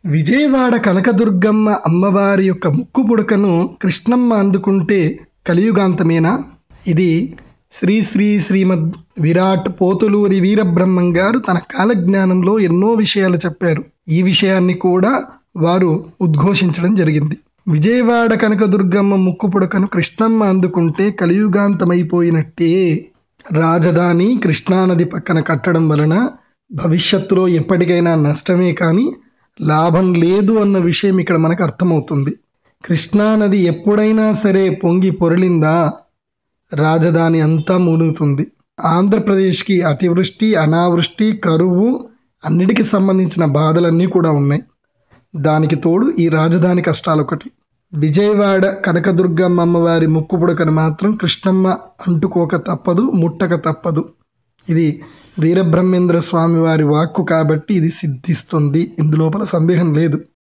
విజయవాడ కనకదుర్గమ్మ అమ్మవారి యొక్క ముక్కు పుడకను కృష్ణమ్మ అందుకుంటే కలియుగాంతమేనా ఇది శ్రీ శ్రీ శ్రీమద్ విరాట్ పోతులూరి వీరబ్రహ్మం గారు తన కాలజ్ఞానంలో ఎన్నో విషయాలు చెప్పారు ఈ విషయాన్ని కూడా వారు ఉద్ఘోషించడం జరిగింది విజయవాడ కనకదుర్గమ్మ ముక్కు పుడకను కృష్ణమ్మ అందుకుంటే కలియుగాంతమైపోయినట్టే రాజధాని కృష్ణానది పక్కన కట్టడం వలన భవిష్యత్తులో ఎప్పటికైనా నష్టమే కానీ లాభం లేదు అన్న విషయం ఇక్కడ మనకు అర్థమవుతుంది కృష్ణానది ఎప్పుడైనా సరే పొంగి పొరలిందా రాజధాని అంతా మునుగుతుంది ఆంధ్రప్రదేశ్కి అతివృష్టి అనావృష్టి కరువు అన్నిటికి సంబంధించిన బాధలన్నీ కూడా ఉన్నాయి దానికి తోడు ఈ రాజధాని కష్టాలు ఒకటి విజయవాడ కనకదుర్గమ్మ అమ్మవారి ముక్కు పుడకను మాత్రం కృష్ణమ్మ అంటుకోక తప్పదు ముట్టక తప్పదు ఇది వీరబ్రహ్మేంద్ర స్వామి వారి వాక్కు కాబట్టి ఇది సిద్ధిస్తుంది ఇందులోపల సందేహం లేదు